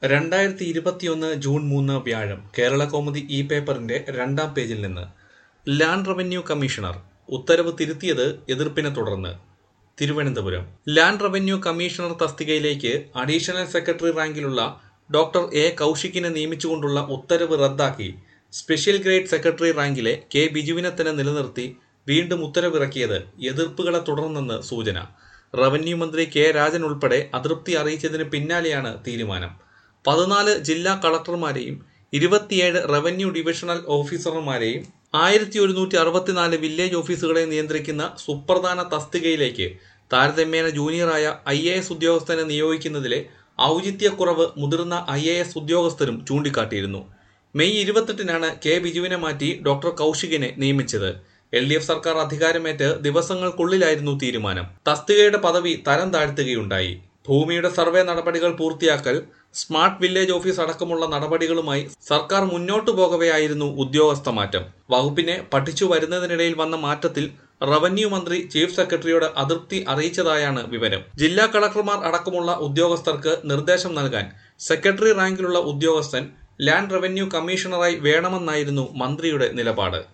രണ്ടായിരത്തി ഇരുപത്തിയൊന്ന് ജൂൺ മൂന്ന് വ്യാഴം കേരള കൗമുദി ഇ പേപ്പറിന്റെ രണ്ടാം പേജിൽ നിന്ന് ലാൻഡ് റവന്യൂ കമ്മീഷണർ ഉത്തരവ് തിരുത്തിയത് എതിർപ്പിനെ തുടർന്ന് തിരുവനന്തപുരം ലാൻഡ് റവന്യൂ കമ്മീഷണർ തസ്തികയിലേക്ക് അഡീഷണൽ സെക്രട്ടറി റാങ്കിലുള്ള ഡോക്ടർ എ കൗശിക്കിനെ നിയമിച്ചുകൊണ്ടുള്ള ഉത്തരവ് റദ്ദാക്കി സ്പെഷ്യൽ ഗ്രേഡ് സെക്രട്ടറി റാങ്കിലെ കെ ബിജുവിനെ തന്നെ നിലനിർത്തി വീണ്ടും ഉത്തരവിറക്കിയത് എതിർപ്പുകളെ തുടർന്നെന്ന് സൂചന റവന്യൂ മന്ത്രി കെ രാജൻ ഉൾപ്പെടെ അതൃപ്തി അറിയിച്ചതിന് പിന്നാലെയാണ് തീരുമാനം പതിനാല് ജില്ലാ കളക്ടർമാരെയും ഇരുപത്തിയേഴ് റവന്യൂ ഡിവിഷണൽ ഓഫീസർമാരെയും ആയിരത്തി ഒരുന്നൂറ്റി അറുപത്തിനാല് വില്ലേജ് ഓഫീസുകളെ നിയന്ത്രിക്കുന്ന സുപ്രധാന തസ്തികയിലേക്ക് താരതമ്യേന ജൂനിയറായ ഐ എ എസ് ഉദ്യോഗസ്ഥനെ നിയോഗിക്കുന്നതിലെ ഔചിത്യക്കുറവ് മുതിർന്ന ഐ എ എസ് ഉദ്യോഗസ്ഥരും ചൂണ്ടിക്കാട്ടിയിരുന്നു മെയ് ഇരുപത്തെട്ടിനാണ് കെ ബിജുവിനെ മാറ്റി ഡോക്ടർ കൗശികിനെ നിയമിച്ചത് എൽ ഡി എഫ് സർക്കാർ അധികാരമേറ്റ് ദിവസങ്ങൾക്കുള്ളിലായിരുന്നു തീരുമാനം തസ്തികയുടെ പദവി തരം താഴ്ത്തുകയുണ്ടായി ഭൂമിയുടെ സർവേ നടപടികൾ പൂർത്തിയാക്കൽ സ്മാർട്ട് വില്ലേജ് ഓഫീസ് അടക്കമുള്ള നടപടികളുമായി സർക്കാർ മുന്നോട്ടു പോകവെയായിരുന്നു ഉദ്യോഗസ്ഥ മാറ്റം വകുപ്പിനെ പഠിച്ചു വരുന്നതിനിടയിൽ വന്ന മാറ്റത്തിൽ റവന്യൂ മന്ത്രി ചീഫ് സെക്രട്ടറിയോട് അതൃപ്തി അറിയിച്ചതായാണ് വിവരം ജില്ലാ കളക്ടർമാർ അടക്കമുള്ള ഉദ്യോഗസ്ഥർക്ക് നിർദ്ദേശം നൽകാൻ സെക്രട്ടറി റാങ്കിലുള്ള ഉദ്യോഗസ്ഥൻ ലാൻഡ് റവന്യൂ കമ്മീഷണറായി വേണമെന്നായിരുന്നു മന്ത്രിയുടെ നിലപാട്